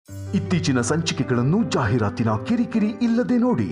ಇತ್ತೀಚಿನ ಸಂಚಿಕೆಗಳನ್ನು ಜಾಹೀರಾತಿನ ಕಿರಿಕಿರಿ ಇಲ್ಲದೆ ನೋಡಿ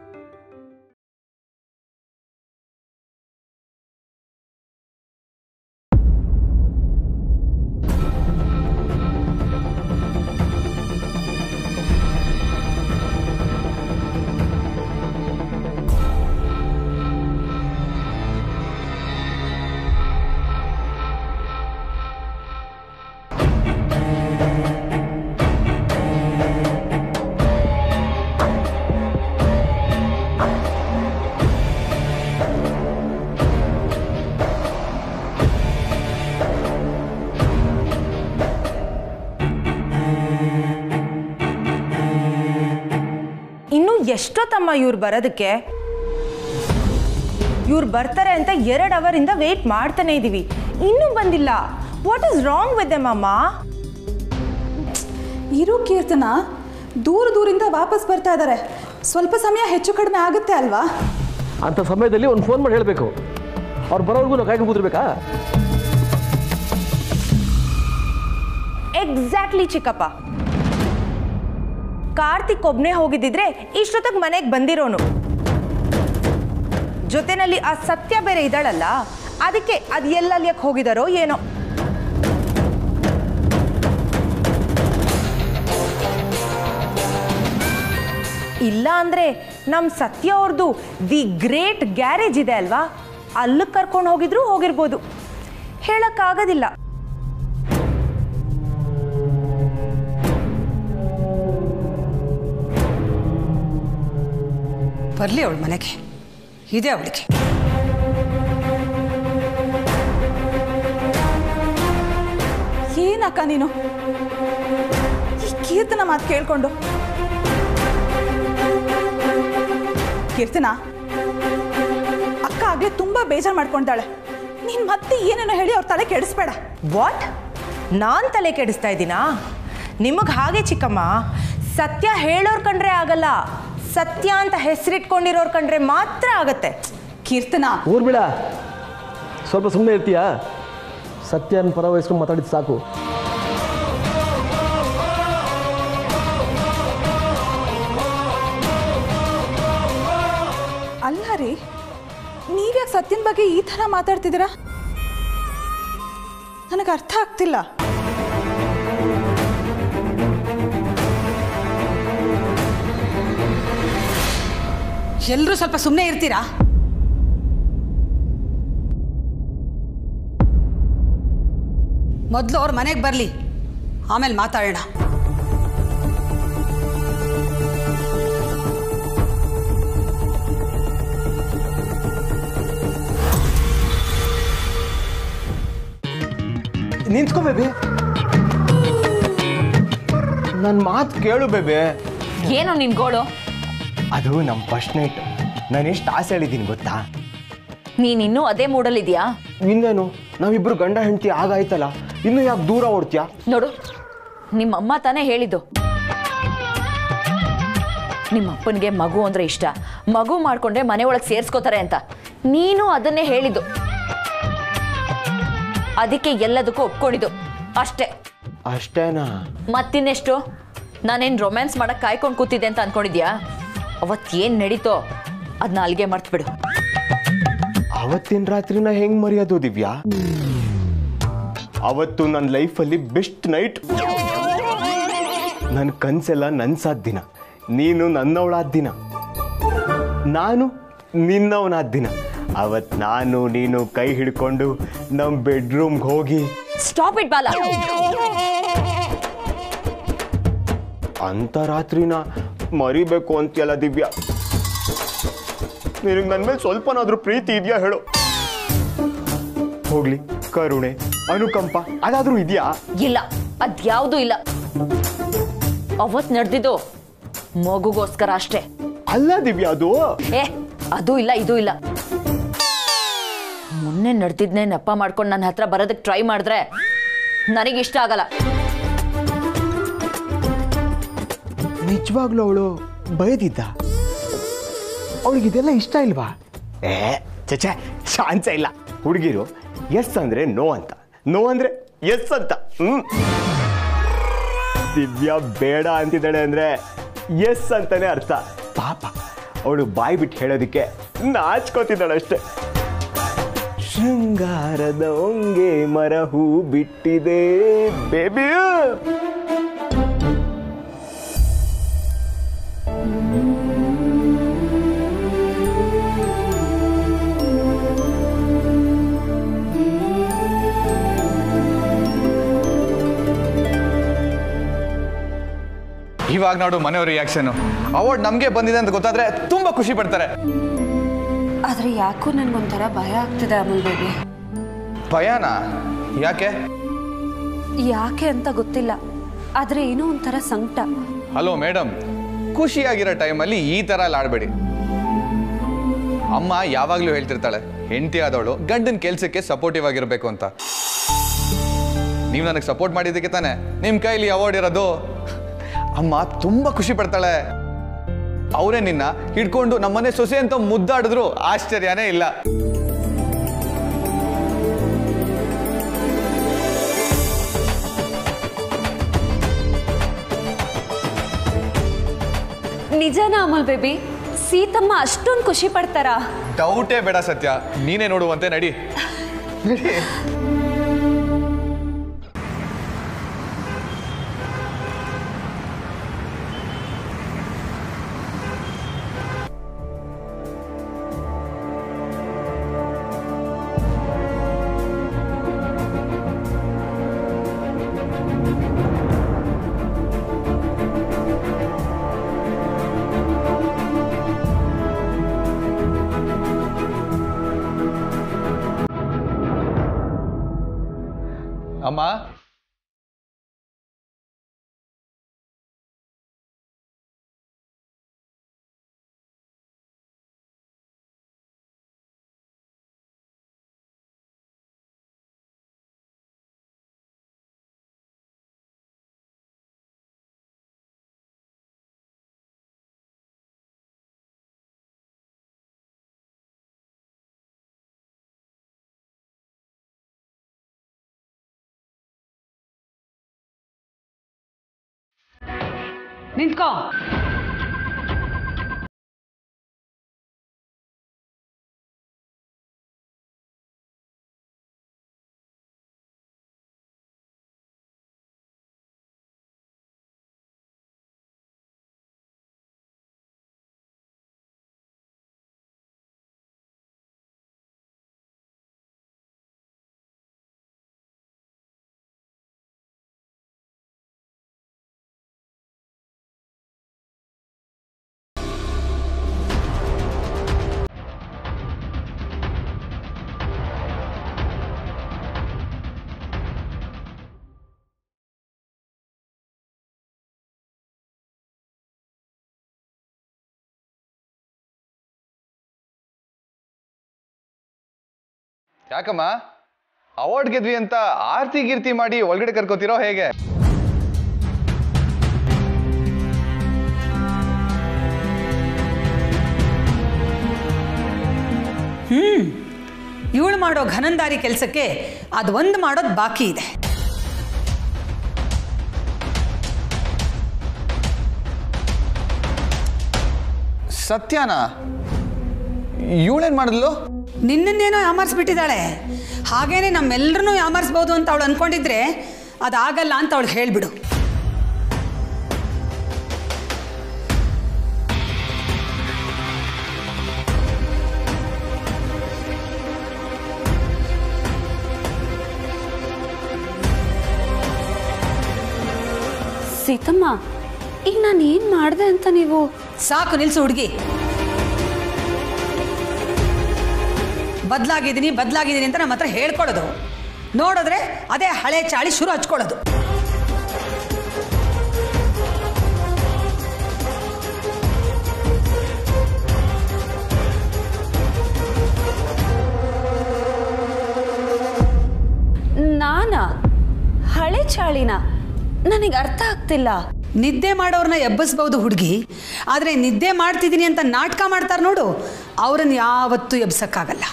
ಇನ್ನು ಎಷ್ಟೊತ್ತಮ್ಮ ಇವ್ರು ಬರೋದಕ್ಕೆ ಇವ್ರು ಬರ್ತಾರೆ ಅಂತ ಎರಡು ಅವರಿಂದ ವೇಟ್ ಮಾಡ್ತಾನೆ ಇದ್ದೀವಿ ಇನ್ನೂ ಬಂದಿಲ್ಲ what is wrong with them ಅಮ್ಮ ಇರೋ ಕೀರ್ತನ ದೂರ ದೂರಿಂದ ವಾಪಸ್ ಬರ್ತಾ ಇದ್ದಾರೆ ಸ್ವಲ್ಪ ಸಮಯ ಹೆಚ್ಚು ಕಡಿಮೆ ಆಗುತ್ತೆ ಅಲ್ವಾ ಅಂಥ ಸಮಯದಲ್ಲಿ ಒಂದು ಫೋನ್ ಮಾಡಿ ಹೇಳಬೇಕು ಅವ್ರು ಬರೋವರೆಗೂ ನಾವು ಕಾಯ್ಕೊಂಡು ಕೂತಿರ್ಬೇಕಾ ಎಕ್ಸಾಕ್ಟ್ಲಿ ಚಿಕ್ಕಪ್ಪ ಕಾರ್ತಿಕ್ ಒಬ್ನೇ ಹೋಗಿದ್ದಿದ್ರೆ ಇಷ್ಟೊತ್ತಿಗೆ ಮನೆಗೆ ಬಂದಿರೋನು ಜೊತೆನಲ್ಲಿ ಆ ಸತ್ಯ ಬೇರೆ ಇದ್ದಾಳಲ್ಲ ಅದಕ್ಕೆ ಅದು ಎಲ್ಲಲ್ಲಿಯಕ್ಕೆ ಹೋಗಿದಾರೋ ಏನೋ ಇಲ್ಲ ಅಂದ್ರೆ ನಮ್ಮ ಸತ್ಯ ಅವ್ರದ್ದು ದಿ ಗ್ರೇಟ್ ಗ್ಯಾರೇಜ್ ಇದೆ ಅಲ್ವಾ ಅಲ್ಲಿಗೆ ಕರ್ಕೊಂಡು ಹೋಗಿದ್ರು ಹೋಗಿರ್ಬೋದು ಹೇಳಕ್ಕಾಗೋದಿಲ್ಲ ಬರಲಿ ಅವಳ ಮನೆಗೆ ಇದೆ ಅವಳಿಗೆ ಏನಕ್ಕ ನೀನು ಈ ಕೀರ್ತನ ಮಾತು ಕೇಳ್ಕೊಂಡು ಕೀರ್ತನ ಅಕ್ಕ ಆಗ್ಲೇ ತುಂಬಾ ಬೇಜಾರು ಮಾಡ್ಕೊಂತಾಳೆ ನೀನ್ ಮತ್ತೆ ಏನೇನೋ ಹೇಳಿ ಅವ್ರ ತಲೆ ಕೆಡಿಸ್ಬೇಡ ವಾಟ್ ನಾನು ತಲೆ ಕೆಡಿಸ್ತಾ ಇದ್ದೀನಾ ನಿಮಗೆ ಹಾಗೆ ಚಿಕ್ಕಮ್ಮ ಸತ್ಯ ಹೇಳೋರ್ ಕಂಡ್ರೆ ಆಗಲ್ಲ ಸತ್ಯ ಅಂತ ಹೆಸರಿಟ್ಕೊಂಡಿರೋರ್ ಕಂಡ್ರೆ ಮಾತ್ರ ಆಗತ್ತೆ ಕೀರ್ತನ ಊರ್ ಬಿಡ ಸ್ವಲ್ಪ ಸುಮ್ಮನೆ ಇರ್ತೀಯಾ ಸತ್ಯನ ಪರ ವಹಿಸ್ಕೊಂಡು ಮಾತಾಡಿದ್ದು ಸಾಕು ಅಲ್ಲ ರೀ ನೀವ್ಯಾಕೆ ಸತ್ಯನ ಬಗ್ಗೆ ಈ ಥರ ಮಾತಾಡ್ತಿದ್ದೀರಾ ನನಗೆ ಅರ್ಥ ಆಗ್ತಿಲ್ಲ ಎಲ್ಲರೂ ಸ್ವಲ್ಪ ಸುಮ್ಮನೆ ಇರ್ತೀರಾ ಮೊದಲು ಅವ್ರ ಮನೆಗೆ ಬರಲಿ ಆಮೇಲೆ ಮಾತಾಡೋಣ ನಿಂತ್ಕೋ ಬೇಬಿ ನನ್ನ ಮಾತು ಕೇಳು ಬೇಬೆ ಏನು ನಿನ್ ಗೋಳು ಅದು ನಮ್ಮ ಫಸ್ಟ್ ನೈಟ್ ನಾನು ಎಷ್ಟು ಆಸೆ ಹೇಳಿದ್ದೀನಿ ಗೊತ್ತಾ ನೀನ್ ಇನ್ನೂ ಅದೇ ಮೂಡಲ್ಲಿದ್ಯಾ ಇನ್ನೇನು ನಾವಿಬ್ರು ಗಂಡ ಹೆಂಡತಿ ಆಗಾಯ್ತಲ್ಲ ಇನ್ನು ಯಾಕೆ ದೂರ ಓಡ್ತೀಯಾ ನೋಡು ನಿಮ್ಮಮ್ಮ ತಾನೇ ಹೇಳಿದ್ದು ನಿಮ್ಮಪ್ಪನಿಗೆ ಮಗು ಅಂದ್ರೆ ಇಷ್ಟ ಮಗು ಮಾಡ್ಕೊಂಡ್ರೆ ಮನೆ ಒಳಗೆ ಸೇರ್ಸ್ಕೋತಾರೆ ಅಂತ ನೀನು ಅದನ್ನೇ ಹೇಳಿದ್ದು ಅದಕ್ಕೆ ಎಲ್ಲದಕ್ಕೂ ಒಪ್ಕೊಂಡಿದ್ದು ಅಷ್ಟೇ ಅಷ್ಟೇನಾ ಮತ್ತಿನ್ನೆಷ್ಟು ನಾನೇನು ರೊಮ್ಯಾನ್ಸ್ ಮಾಡಕ್ ಕಾಯ್ಕೊಂಡು ಕೂತಿದ್ದೆ ಅಂತ ಅನ್ಕೊಂಡಿದ್ಯಾ ಅವತ್ತೇನು ನಡೀತೋ ಅದನ್ನ ಅಲ್ಲಿಗೆ ಮರ್ತ್ಬಿಡು ಅವತ್ತಿನ ರಾತ್ರಿನ ಹೆಂಗ್ ಮರೆಯೋದು ದಿವ್ಯಾ ಅವತ್ತು ನನ್ನ ಲೈಫಲ್ಲಿ ಬೆಸ್ಟ್ ನೈಟ್ ನನ್ನ ಕನ್ಸೆಲ್ಲ ನನ್ಸಾದ ದಿನ ನೀನು ನನ್ನವಳಾದ ದಿನ ನಾನು ನಿನ್ನವನಾದ ದಿನ ಅವತ್ ನಾನು ನೀನು ಕೈ ಹಿಡ್ಕೊಂಡು ನಮ್ಮ ಬೆಡ್ರೂಮ್ಗೆ ಹೋಗಿ ಸ್ಟಾಪ್ ಇಟ್ ಬಾಲ ಅಂತ ರಾತ್ರಿನ ಮರಿಬೇಕು ಅಂತೀಯಲ್ಲ ದಿವ್ಯಾ ನಿನಗೆ ನನ್ನ ಮೇಲೆ ಸ್ವಲ್ಪನಾದ್ರೂ ಪ್ರೀತಿ ಇದೆಯಾ ಹೇಳು ಹೋಗ್ಲಿ ಕರುಣೆ ಅನುಕಂಪ ಅದಾದ್ರೂ ಇದೆಯಾ ಇಲ್ಲ ಅದ್ಯಾವುದೂ ಇಲ್ಲ ಅವತ್ ನಡೆದಿದ್ದು ಮಗುಗೋಸ್ಕರ ಅಷ್ಟೇ ಅಲ್ಲ ದಿವ್ಯಾ ಅದು ಏ ಅದು ಇಲ್ಲ ಇದು ಇಲ್ಲ ಮೊನ್ನೆ ನಡೆದಿದ್ನೆ ನೆಪ ಮಾಡ್ಕೊಂಡು ನನ್ನ ಹತ್ರ ಬರೋದಕ್ಕೆ ಟ್ರೈ ಮಾಡಿದ್ರೆ ನನಗೆ ಇಷ್ಟ ಆಗಲ್ಲ ನಿಜವಾಗ್ಲೂ ಅವಳು ಬೈದಿದ್ದ ಅವಳಿಗೆ ಇದೆಲ್ಲ ಇಷ್ಟ ಇಲ್ವಾ ಏ ಚಚೆ ಚಾನ್ಸ ಇಲ್ಲ ಹುಡುಗಿರು ಎಸ್ ಅಂದ್ರೆ ನೋ ಅಂತ ನೋ ಅಂದ್ರೆ ಎಸ್ ಅಂತ ಹ್ಮ್ ದಿವ್ಯಾ ಬೇಡ ಅಂತಿದ್ದಾಳೆ ಅಂದರೆ ಎಸ್ ಅಂತಾನೆ ಅರ್ಥ ಪಾಪ ಅವಳು ಬಾಯಿ ಬಿಟ್ಟು ಹೇಳೋದಕ್ಕೆ ನಾಚ್ಕೋತಿದ್ದಾಳೆ ಅಷ್ಟೆ ಶೃಂಗಾರದ ಒಂಗೆ ಮರ ಹೂ ಬಿಟ್ಟಿದೆ ಬೇಬಿ ಇವಾಗ ನೋಡು ಮನೆಯವ್ರ ರಿಯಾಕ್ಷನ್ ಅವಾರ್ಡ್ ನಮಗೆ ಬಂದಿದೆ ಅಂತ ಗೊತ್ತಾದ್ರೆ ತುಂಬಾ ಖುಷಿ ಪಡ್ತಾರೆ ಆದರೆ ಯಾಕೋ ನನಗೊಂಥರ ಭಯ ಆಗ್ತಿದೆ ಅಮೂಲ್ ಬೇಬಿ ಭಯನಾ ಯಾಕೆ ಯಾಕೆ ಅಂತ ಗೊತ್ತಿಲ್ಲ ಆದರೆ ಏನೋ ಒಂಥರ ಸಂಕಟ ಹಲೋ ಮೇಡಮ್ ಖುಷಿಯಾಗಿರೋ ಟೈಮಲ್ಲಿ ಈ ಥರ ಎಲ್ಲ ಆಡಬೇಡಿ ಅಮ್ಮ ಯಾವಾಗಲೂ ಹೇಳ್ತಿರ್ತಾಳೆ ಹೆಂಡತಿ ಆದವಳು ಗಂಡನ ಕೆಲಸಕ್ಕೆ ಸಪೋರ್ಟಿವ್ ಆಗಿರಬೇಕು ಅಂತ ನೀವು ನನಗೆ ಸಪೋರ್ಟ್ ಮಾಡಿದ್ದಕ್ಕೆ ತಾನೆ ನಿಮ್ಮ ಕೈಲಿ ಅವಾರ್ಡ್ ಇರೋದು ಅಮ್ಮ ತುಂಬ ಖುಷಿ ಪಡ್ತಾಳೆ ಅವರೇ ನಿನ್ನ ಹಿಡ್ಕೊಂಡು ನಮ್ಮನೆ ಸೊಸೆ ಅಂತ ಮುದ್ದಾಡಿದ್ರು ಆಶ್ಚರ್ಯನೇ ಇಲ್ಲ ನಿಜನಾ ಅಮೂಲ್ ಬೇಬಿ ಸೀತಮ್ಮ ಅಷ್ಟೊಂದು ಖುಷಿ ಪಡ್ತಾರಾ ಡೌಟೇ ಬೇಡ ಸತ್ಯ ನೀನೇ ನೋಡುವಂತೆ ನಡಿ ಅಮ್ಮ ನಿಂತ್ಕೋ ಯಾಕಮ್ಮ ಅವಾರ್ಡ್ ಗೆದ್ವಿ ಅಂತ ಆರ್ತಿ ಗಿರ್ತಿ ಮಾಡಿ ಒಳಗಡೆ ಕರ್ಕೋತಿರೋ ಹೇಗೆ ಇವಳು ಮಾಡೋ ಘನಂದಾರಿ ಕೆಲಸಕ್ಕೆ ಅದು ಒಂದು ಮಾಡೋದು ಬಾಕಿ ಇದೆ ಸತ್ಯನಾ ಇವಳೇನ್ ಮಾಡಿದ್ಲು ನಿನ್ನನ್ನೇನೋ ಯಾಮಾರಿಸ್ಬಿಟ್ಟಿದ್ದಾಳೆ ಹಾಗೇನೆ ನಮ್ಮೆಲ್ಲರನ್ನೂ ಯಾಮಾರಿಸ್ಬೋದು ಅಂತ ಅವಳು ಅನ್ಕೊಂಡಿದ್ರೆ ಅದಾಗಲ್ಲ ಅಂತ ಅವಳು ಹೇಳ್ಬಿಡು ಸೀತಮ್ಮ ಈಗ ನಾನು ಏನು ಮಾಡಿದೆ ಅಂತ ನೀವು ಸಾಕು ನಿಲ್ಸು ಹುಡುಗಿ ಬದಲಾಗಿದ್ದೀನಿ ಬದಲಾಗಿದ್ದೀನಿ ಅಂತ ನಮ್ಮ ಹತ್ರ ಹೇಳ್ಕೊಳ್ಳೋದು ನೋಡಿದ್ರೆ ಅದೇ ಹಳೆ ಚಾಳಿ ಶುರು ಹಚ್ಕೊಳ್ಳೋದು ನಾನಾ ಹಳೆ ಚಾಳಿನ ನನಗೆ ಅರ್ಥ ಆಗ್ತಿಲ್ಲ ನಿದ್ದೆ ಮಾಡೋರನ್ನ ಎಬ್ಬಿಸ್ಬೋದು ಹುಡುಗಿ ಆದರೆ ನಿದ್ದೆ ಮಾಡ್ತಿದ್ದೀನಿ ಅಂತ ನಾಟಕ ಮಾಡ್ತಾರೆ ನೋಡು ಅವ್ರನ್ನ ಯಾವತ್ತೂ ಎಬ್ಸಕ್ಕಾಗಲ್ಲ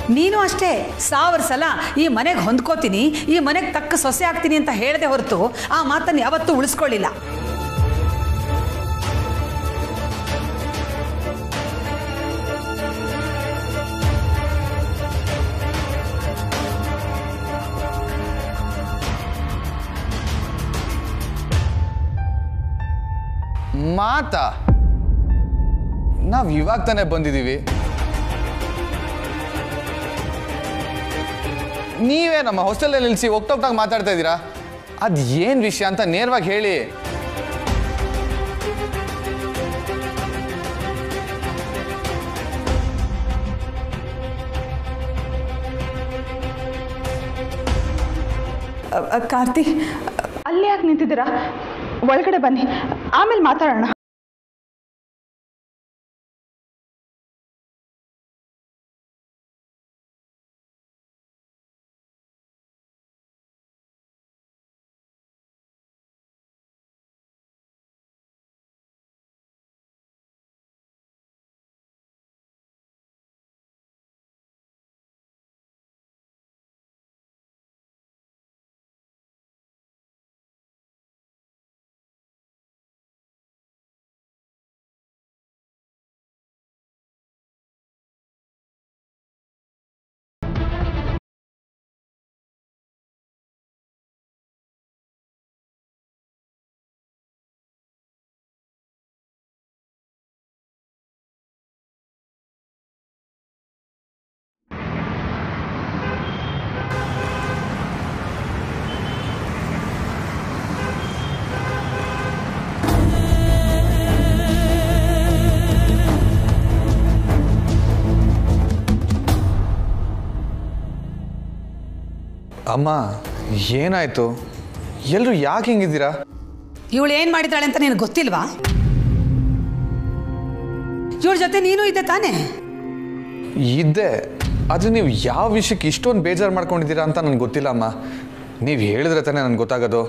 ನೀನು ಅಷ್ಟೇ ಸಾವಿರ ಸಲ ಈ ಮನೆಗೆ ಹೊಂದ್ಕೋತೀನಿ ಈ ಮನೆಗೆ ತಕ್ಕ ಸೊಸೆ ಆಗ್ತೀನಿ ಅಂತ ಹೇಳದೆ ಹೊರತು ಆ ಮಾತನ್ನು ಯಾವತ್ತೂ ಉಳಿಸ್ಕೊಳ್ಳಿಲ್ಲ ಮಾತಾ ನಾವು ಇವಾಗ ತಾನೇ ಬಂದಿದ್ದೀವಿ ನೀವೇ ನಮ್ಮ ಹಾಸ್ಟೆಲಲ್ಲಿ ನಿಲ್ಲಿಸಿ ಹೋಗ್ತೋಗ್ತಾಗ ಮಾತಾಡ್ತಾ ಇದ್ದೀರಾ ಅದು ಏನು ವಿಷಯ ಅಂತ ನೇರವಾಗಿ ಹೇಳಿ ಅ, ಅ, ಕಾರ್ತಿ ಅಲ್ಲಿ ಯಾಕೆ ನಿಂತಿದ್ದೀರಾ ಒಳಗಡೆ ಬನ್ನಿ ಆಮೇಲೆ ಮಾತಾಡೋಣ ಅಮ್ಮ ಏನಾಯ್ತು ಎಲ್ಲರೂ ಯಾಕೆ ಹಿಂಗಿದ್ದೀರಾ ಇವಳು ಏನು ಮಾಡಿದ್ದಾಳೆ ಅಂತ ನಿನಗೆ ಗೊತ್ತಿಲ್ವಾ ಇವಳ ಜೊತೆ ನೀನು ಇದ್ದೆ ತಾನೇ ಇದ್ದೆ ಆದರೆ ನೀವು ಯಾವ ವಿಷಯಕ್ಕೆ ಇಷ್ಟೊಂದು ಬೇಜಾರು ಮಾಡ್ಕೊಂಡಿದ್ದೀರಾ ಅಂತ ನನಗೆ ಗೊತ್ತಿಲ್ಲ ಅಮ್ಮ ನೀವು ಹೇಳಿದ್ರೆ ತಾನೇ ನನಗೆ ಗೊತ್ತಾಗೋದು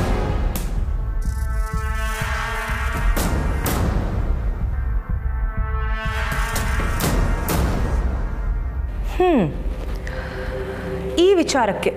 ಈ ವಿಚಾರಕ್ಕೆ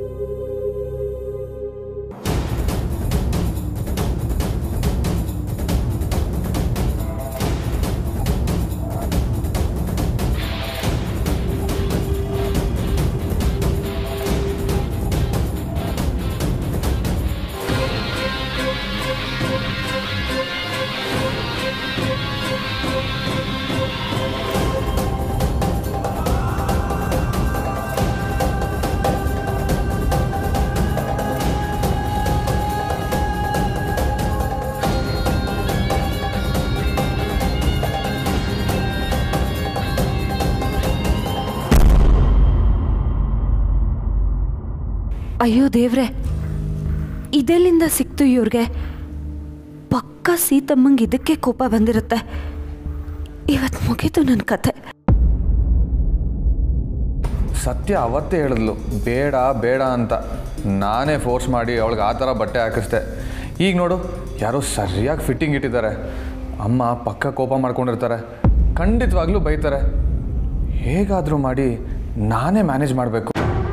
ಅಯ್ಯೋ ದೇವ್ರೆ ಇದೆಲ್ಲಿಂದ ಸಿಕ್ತು ಇವ್ರಿಗೆ ಪಕ್ಕ ಸೀತಮ್ಮಂಗೆ ಇದಕ್ಕೆ ಕೋಪ ಬಂದಿರುತ್ತೆ ಇವತ್ತು ಮುಗೀತು ನನ್ನ ಕತೆ ಸತ್ಯ ಅವತ್ತೇ ಹೇಳಿದ್ಲು ಬೇಡ ಬೇಡ ಅಂತ ನಾನೇ ಫೋರ್ಸ್ ಮಾಡಿ ಅವಳಿಗೆ ಆ ಥರ ಬಟ್ಟೆ ಹಾಕಿಸ್ದೆ ಈಗ ನೋಡು ಯಾರೋ ಸರಿಯಾಗಿ ಫಿಟ್ಟಿಂಗ್ ಇಟ್ಟಿದ್ದಾರೆ ಅಮ್ಮ ಪಕ್ಕ ಕೋಪ ಮಾಡ್ಕೊಂಡಿರ್ತಾರೆ ಖಂಡಿತವಾಗ್ಲೂ ಬೈತಾರೆ ಹೇಗಾದರೂ ಮಾಡಿ ನಾನೇ ಮ್ಯಾನೇಜ್ ಮಾಡಬೇಕು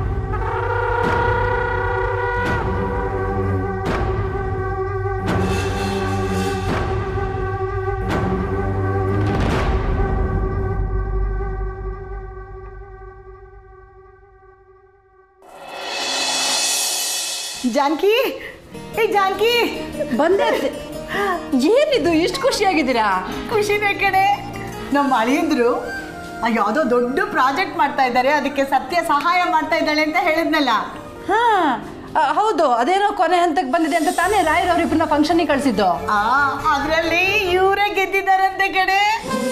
ಜಾನಕಿ ಏ ಜಾನಕಿ ಬಂದೆ ಏನಿದು ಇಷ್ಟು ಖುಷಿಯಾಗಿದ್ದೀರಾ ಖುಷಿನೇ ಕಡೆ ನಮ್ಮ ಅಳಿಯಂದ್ರು ಯಾವುದೋ ದೊಡ್ಡ ಪ್ರಾಜೆಕ್ಟ್ ಮಾಡ್ತಾ ಇದ್ದಾರೆ ಅದಕ್ಕೆ ಸತ್ಯ ಸಹಾಯ ಮಾಡ್ತಾ ಇದ್ದಾಳೆ ಅಂತ ಹೇಳಿದ್ನಲ್ಲ ಹಾ ಆ, ಹೌದು ಅದೇನೋ ಕೊನೆ ಹಂತಕ್ಕೆ ಬಂದಿದೆ ಅಂತ ತಾನೇ ರಾಯರ್ ಅವ್ರಿಬ್ಬರನ್ನ ಫಂಕ್ಷನಿಗೆ ಕಳಿಸಿದ್ದು ಆ ಅದರಲ್ಲಿ ಇವರೇ ಗೆದ್ದಿದ್ದಾರಂತೆ ಕಡೆ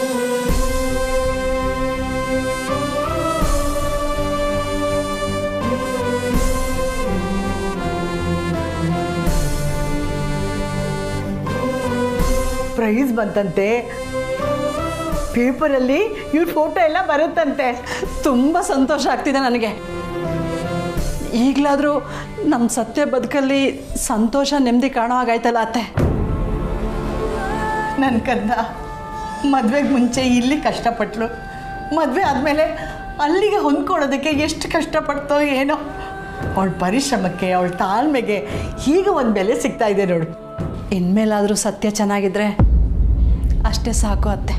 ಪ್ರೈಸ್ ಬಂತಂತೆ ಪೇಪರಲ್ಲಿ ಇವ್ರ ಫೋಟೋ ಎಲ್ಲ ಬರುತ್ತಂತೆ ತುಂಬ ಸಂತೋಷ ಆಗ್ತಿದೆ ನನಗೆ ಈಗಲಾದರೂ ನಮ್ಮ ಸತ್ಯ ಬದುಕಲ್ಲಿ ಸಂತೋಷ ನೆಮ್ಮದಿ ಕಾಣೋ ಹಾಗಾಯ್ತಲ್ಲ ಅತ್ತೆ ನನ್ನ ಕಂದ ಮದುವೆಗೆ ಮುಂಚೆ ಇಲ್ಲಿ ಕಷ್ಟಪಟ್ಲು ಮದುವೆ ಆದಮೇಲೆ ಅಲ್ಲಿಗೆ ಹೊಂದ್ಕೊಳ್ಳೋದಕ್ಕೆ ಎಷ್ಟು ಕಷ್ಟಪಡ್ತೋ ಏನೋ ಅವಳ ಪರಿಶ್ರಮಕ್ಕೆ ಅವಳ ತಾಳ್ಮೆಗೆ ಹೀಗೆ ಒಂದು ಬೆಲೆ ಸಿಗ್ತಾ ಇದೆ ನೋಡು ಇನ್ಮೇಲಾದರೂ ಸತ್ಯ ಚೆನ್ನಾಗಿದ್ರೆ ಅಷ್ಟೇ ಸಾಕು ಅತ್ತೆ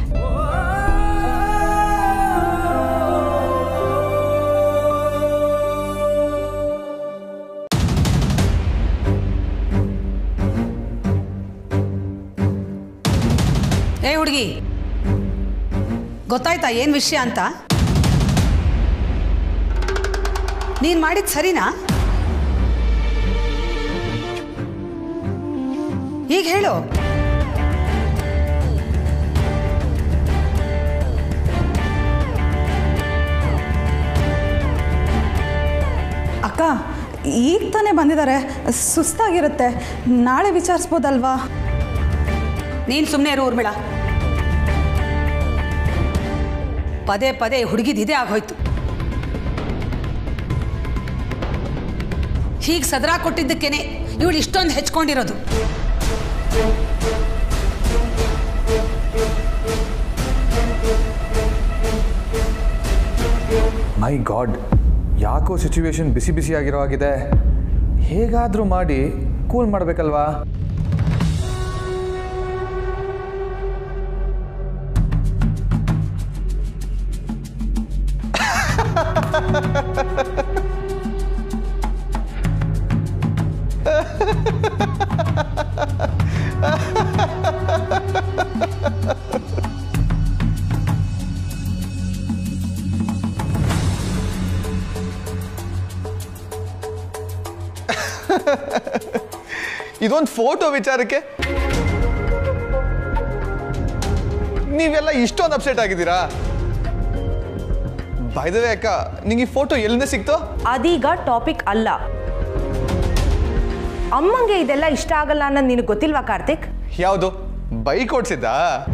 ಏ ಹುಡುಗಿ ಗೊತ್ತಾಯ್ತಾ ಏನು ವಿಷಯ ಅಂತ ನೀನು ಮಾಡಿದ ಸರಿನಾ ಈಗ ಹೇಳು ಅಕ್ಕ ಈಗ ತಾನೇ ಬಂದಿದ್ದಾರೆ ಸುಸ್ತಾಗಿರುತ್ತೆ ನಾಳೆ ವಿಚಾರಿಸ್ಬೋದಲ್ವಾ ನೀನು ಸುಮ್ಮನೆ ಇರು ಊರ್ಮಿಳ ಪದೇ ಪದೇ ಹುಡುಗಿದ ಇದೇ ಆಗೋಯ್ತು ಹೀಗೆ ಸದರಾ ಕೊಟ್ಟಿದ್ದಕ್ಕೇನೆ ಇವಳು ಇಷ್ಟೊಂದು ಹೆಚ್ಕೊಂಡಿರೋದು ಮೈ ಗಾಡ್ ಯಾಕೋ ಸಿಚುವೇಶನ್ ಬಿಸಿ ಬಿಸಿ ಆಗಿರೋ ಆಗಿದೆ ಹೇಗಾದರೂ ಮಾಡಿ ಕೂಲ್ ಮಾಡಬೇಕಲ್ವಾ ಇದೊಂದು ಫೋಟೋ ವಿಚಾರಕ್ಕೆ ನೀವೆಲ್ಲ ಇಷ್ಟೊಂದು ಅಪ್ಸೆಟ್ ಆಗಿದ್ದೀರಾ ಬಾಯ್ದವೇ ಅಕ್ಕ ನಿಂಗೆ ಈ ಫೋಟೋ ಎಲ್ಲಿಂದ ಸಿಕ್ತೋ ಅದೀಗ ಟಾಪಿಕ್ ಅಲ್ಲ ಅಮ್ಮಂಗೆ ಇದೆಲ್ಲ ಇಷ್ಟ ಆಗಲ್ಲ ಅನ್ನೋದು ನಿನಗೆ ಗೊತ್ತಿಲ್ವಾ ಕಾರ್ತಿಕ್ ಯಾವುದು ಬೈಕ್ ಓಡಿಸಿದ್ದಾ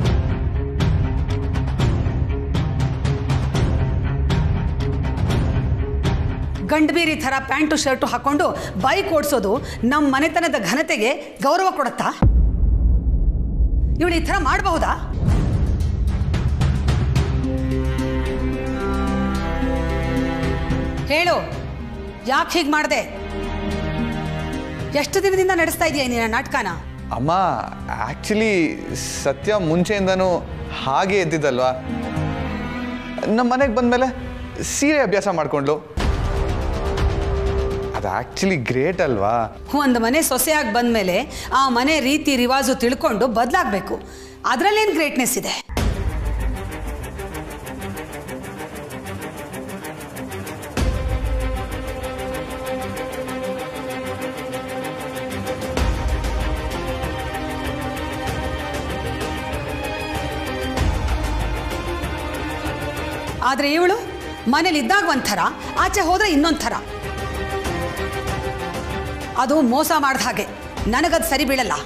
ಗಂಡಬೀರಿ ಥರ ಪ್ಯಾಂಟು ಶರ್ಟು ಹಾಕೊಂಡು ಬೈಕ್ ಓಡಿಸೋದು ನಮ್ಮ ಮನೆತನದ ಘನತೆಗೆ ಗೌರವ ಕೊಡುತ್ತಾ ಇವಳು ಈ ಥರ ಮಾಡಬಹುದಾ ಹೇಳು ಯಾಕೆ ಹೀಗೆ ಮಾಡಿದೆ ಎಷ್ಟು ದಿನದಿಂದ ನಡೆಸ್ತಾ ಇದೆಯಾ ನೀನು ನಾಟಕನ ಅಮ್ಮ ಆ್ಯಕ್ಚುಲಿ ಸತ್ಯ ಮುಂಚೆಯಿಂದನೂ ಹಾಗೆ ಎದ್ದಿದ್ದಲ್ವಾ ನಮ್ಮ ಮನೆಗೆ ಬಂದಮೇಲೆ ಸೀರೆ ಅಭ್ಯಾಸ ಮಾಡಿಕೊಂಡ್ಲು ಅದು ಆ್ಯಕ್ಚುಲಿ ಗ್ರೇಟ್ ಅಲ್ವಾ ಒಂದು ಮನೆ ಸೊಸೆಯಾಗಿ ಬಂದಮೇಲೆ ಆ ಮನೆ ರೀತಿ ರಿವಾಜು ತಿಳ್ಕೊಂಡು ಬದಲಾಗಬೇಕು ಅದರಲ್ಲೇನು ಗ್ರೇಟ್ನೆಸ್ ಇದೆ ಆದರೆ ಇವಳು ಮನೇಲಿ ಇದ್ದಾಗ ಒಂಥರ ಆಚೆ ಹೋದ್ರೆ ಇನ್ನೊಂದು ಥರ ಅದು ಮೋಸ ಮಾಡ್ದ ಹಾಗೆ ನನಗದು ಸರಿ ಬೀಳಲ್ಲ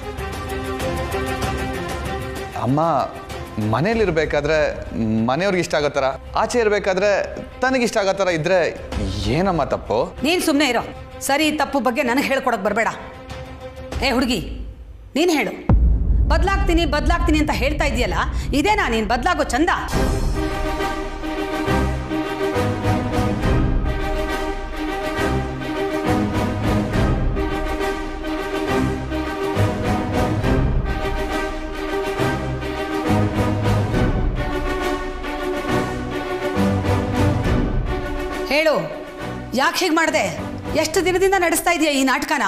ಅಮ್ಮ ಮನೇಲಿರ್ಬೇಕಾದ್ರೆ ಮನೆಯವ್ರಿಗೆ ಇಷ್ಟ ಆಗೋ ಥರ ಆಚೆ ಇರಬೇಕಾದ್ರೆ ತನಗಿಷ್ಟ ಆಗೋ ಥರ ಇದ್ರೆ ಏನಮ್ಮ ತಪ್ಪು ನೀನು ಸುಮ್ಮನೆ ಇರೋ ಸರಿ ತಪ್ಪು ಬಗ್ಗೆ ನನಗೆ ಹೇಳ್ಕೊಡಕ್ಕೆ ಬರಬೇಡ ಏ ಹುಡುಗಿ ನೀನು ಹೇಳು ಬದಲಾಗ್ತೀನಿ ಬದಲಾಗ್ತೀನಿ ಅಂತ ಹೇಳ್ತಾ ಇದೆಯಲ್ಲ ಇದೇನಾ ನೀನು ಬದಲಾಗೋ ಚಂದ ಹೇಳು ಯಾಕೆ ಹೀಗೆ ಮಾಡಿದೆ ಎಷ್ಟು ದಿನದಿಂದ ನಡೆಸ್ತಾ ಇದೆಯಾ ಈ ನಾಟಕನ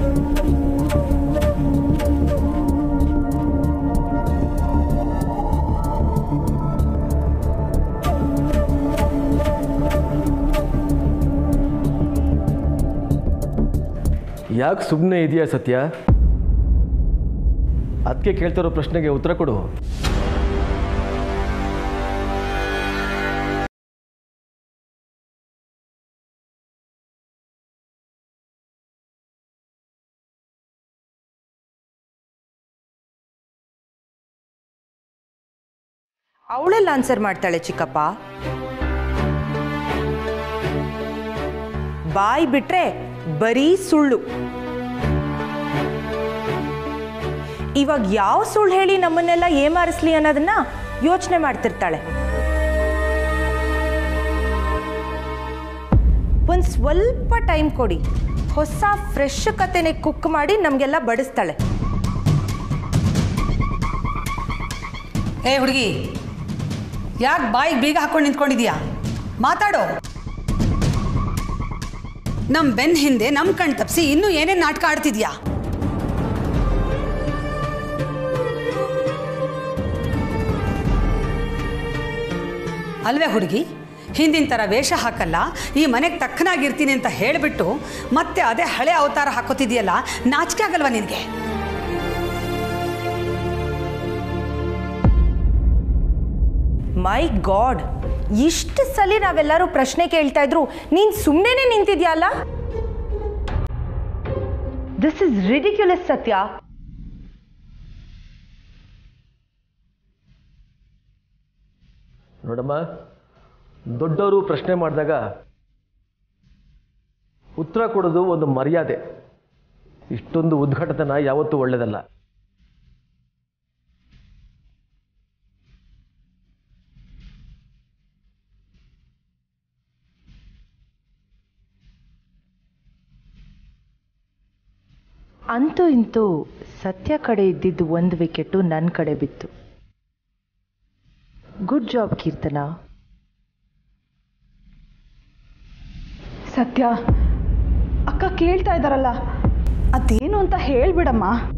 ಯಾಕೆ ಸುಮ್ಮನೆ ಇದೆಯಾ ಸತ್ಯ ಅದಕ್ಕೆ ಕೇಳ್ತಿರೋ ಪ್ರಶ್ನೆಗೆ ಉತ್ತರ ಕೊಡು ಅವಳೆಲ್ಲ ಆನ್ಸರ್ ಮಾಡ್ತಾಳೆ ಚಿಕ್ಕಪ್ಪ ಬಾಯ್ ಬಿಟ್ರೆ ಬರೀ ಸುಳ್ಳು ಇವಾಗ ಯಾವ ಸುಳ್ಳು ಹೇಳಿ ನಮ್ಮನ್ನೆಲ್ಲ ಏಮಾರಿಸ್ಲಿ ಅನ್ನೋದನ್ನ ಯೋಚನೆ ಮಾಡ್ತಿರ್ತಾಳೆ ಇನ್ನೊಂದು ಸ್ವಲ್ಪ ಟೈಮ್ ಕೊಡಿ ಹೊಸ ಫ್ರೆಶ್ ಕತೆನೆ ಕುಕ್ ಮಾಡಿ ನಮಗೆಲ್ಲ ಬಡಿಸ್ತಾಳೆ ಏ ಹುಡುಗಿ ಯಾಕೆ ಬಾಯಿಗೆ ಬೀಗ ಹಾಕೊಂಡು ನಿಂತ್ಕೊಂಡಿದ್ಯಾ ಮಾತಾಡೋ ನಮ್ಮ ಬೆನ್ ಹಿಂದೆ ನಮ್ಮ ಕಣ್ ತಪ್ಪಿಸಿ ಇನ್ನೂ ಏನೇನು ನಾಟಕ ಆಡ್ತಿದ್ಯಾ ಅಲ್ವೇ ಹುಡುಗಿ ಹಿಂದಿನ ಥರ ವೇಷ ಹಾಕಲ್ಲ ಈ ಮನೆಗೆ ತಕ್ಕನಾಗಿರ್ತೀನಿ ಅಂತ ಹೇಳಿಬಿಟ್ಟು ಮತ್ತೆ ಅದೇ ಹಳೆ ಅವತಾರ ಹಾಕೋತಿದ್ಯಲ್ಲ ನಾಚಿಕೆ ಆಗಲ್ವಾ ನಿನಗೆ ಮೈ ಗಾಡ್ ಇಷ್ಟು ಸಲ ನಾವೆಲ್ಲರೂ ಪ್ರಶ್ನೆ ಕೇಳ್ತಾ ಇದ್ರು ನೀನ್ ಸುಮ್ಮನೆ ನಿಂತಿದ್ಯಲ್ಲ ದಿಸ್ ಇಸ್ ರಿಡಿಕ್ಯುಲಸ್ ಸತ್ಯ ನೋಡಮ್ಮ ದೊಡ್ಡವರು ಪ್ರಶ್ನೆ ಮಾಡಿದಾಗ ಉತ್ತರ ಕೊಡೋದು ಒಂದು ಮರ್ಯಾದೆ ಇಷ್ಟೊಂದು ಉದ್ಘಾಟತನ ಯಾವತ್ತೂ ಒಳ್ಳೆಯದಲ್ಲ ಅಂತೂ ಇಂತೂ ಸತ್ಯ ಕಡೆ ಇದ್ದಿದ್ದು ಒಂದು ವಿಕೆಟು ನನ್ನ ಕಡೆ ಬಿತ್ತು ಗುಡ್ ಜಾಬ್ ಕೀರ್ತನ ಸತ್ಯ ಅಕ್ಕ ಕೇಳ್ತಾ ಇದ್ದಾರಲ್ಲ ಅದೇನು ಅಂತ ಹೇಳ್ಬಿಡಮ್ಮ